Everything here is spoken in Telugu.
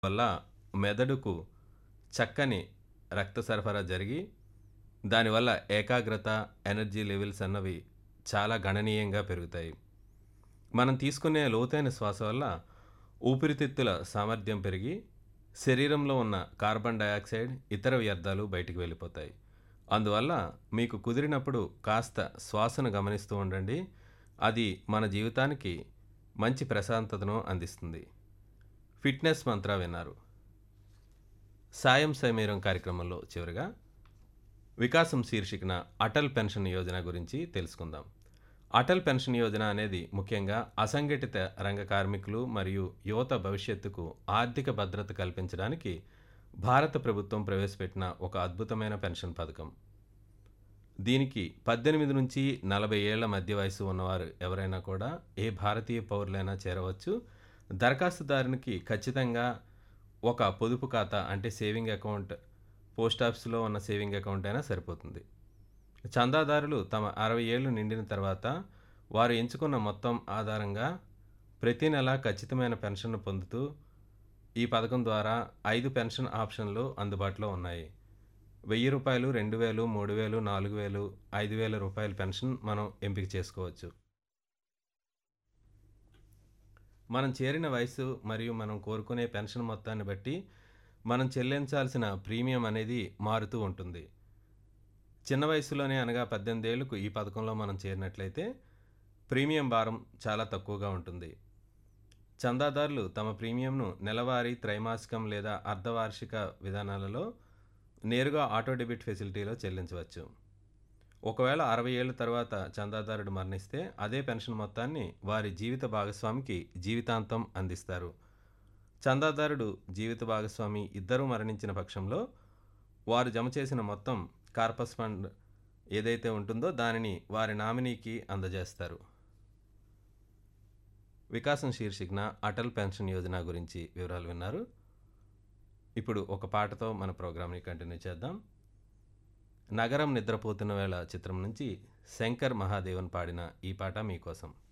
వల్ల మెదడుకు చక్కని రక్త సరఫరా జరిగి దానివల్ల ఏకాగ్రత ఎనర్జీ లెవెల్స్ అన్నవి చాలా గణనీయంగా పెరుగుతాయి మనం తీసుకునే లోతైన శ్వాస వల్ల ఊపిరితిత్తుల సామర్థ్యం పెరిగి శరీరంలో ఉన్న కార్బన్ డయాక్సైడ్ ఇతర వ్యర్థాలు బయటికి వెళ్ళిపోతాయి అందువల్ల మీకు కుదిరినప్పుడు కాస్త శ్వాసను గమనిస్తూ ఉండండి అది మన జీవితానికి మంచి ప్రశాంతతను అందిస్తుంది ఫిట్నెస్ మంత్ర విన్నారు సాయం సమీరం కార్యక్రమంలో చివరిగా వికాసం శీర్షికన అటల్ పెన్షన్ యోజన గురించి తెలుసుకుందాం అటల్ పెన్షన్ యోజన అనేది ముఖ్యంగా అసంఘటిత రంగ కార్మికులు మరియు యువత భవిష్యత్తుకు ఆర్థిక భద్రత కల్పించడానికి భారత ప్రభుత్వం ప్రవేశపెట్టిన ఒక అద్భుతమైన పెన్షన్ పథకం దీనికి పద్దెనిమిది నుంచి నలభై ఏళ్ల మధ్య వయసు ఉన్నవారు ఎవరైనా కూడా ఏ భారతీయ పౌరులైనా చేరవచ్చు దరఖాస్తుదారునికి ఖచ్చితంగా ఒక పొదుపు ఖాతా అంటే సేవింగ్ అకౌంట్ పోస్ట్ ఆఫీస్లో ఉన్న సేవింగ్ అకౌంట్ అయినా సరిపోతుంది చందాదారులు తమ అరవై ఏళ్ళు నిండిన తర్వాత వారు ఎంచుకున్న మొత్తం ఆధారంగా ప్రతి నెల ఖచ్చితమైన పెన్షన్ను పొందుతూ ఈ పథకం ద్వారా ఐదు పెన్షన్ ఆప్షన్లు అందుబాటులో ఉన్నాయి వెయ్యి రూపాయలు రెండు వేలు మూడు వేలు నాలుగు వేలు ఐదు వేల రూపాయల పెన్షన్ మనం ఎంపిక చేసుకోవచ్చు మనం చేరిన వయసు మరియు మనం కోరుకునే పెన్షన్ మొత్తాన్ని బట్టి మనం చెల్లించాల్సిన ప్రీమియం అనేది మారుతూ ఉంటుంది చిన్న వయసులోనే అనగా పద్దెనిమిది ఏళ్ళకు ఈ పథకంలో మనం చేరినట్లయితే ప్రీమియం భారం చాలా తక్కువగా ఉంటుంది చందాదారులు తమ ప్రీమియంను నెలవారీ త్రైమాసికం లేదా అర్ధవార్షిక విధానాలలో నేరుగా ఆటో డెబిట్ ఫెసిలిటీలో చెల్లించవచ్చు ఒకవేళ అరవై ఏళ్ళ తర్వాత చందాదారుడు మరణిస్తే అదే పెన్షన్ మొత్తాన్ని వారి జీవిత భాగస్వామికి జీవితాంతం అందిస్తారు చందాదారుడు జీవిత భాగస్వామి ఇద్దరూ మరణించిన పక్షంలో వారు జమ చేసిన మొత్తం కార్పస్ ఫండ్ ఏదైతే ఉంటుందో దానిని వారి నామినీకి అందజేస్తారు వికాసం శీర్షికన అటల్ పెన్షన్ యోజన గురించి వివరాలు విన్నారు ఇప్పుడు ఒక పాటతో మన ప్రోగ్రామ్ని కంటిన్యూ చేద్దాం నగరం నిద్రపోతున్న వేళ చిత్రం నుంచి శంకర్ మహాదేవన్ పాడిన ఈ పాట మీకోసం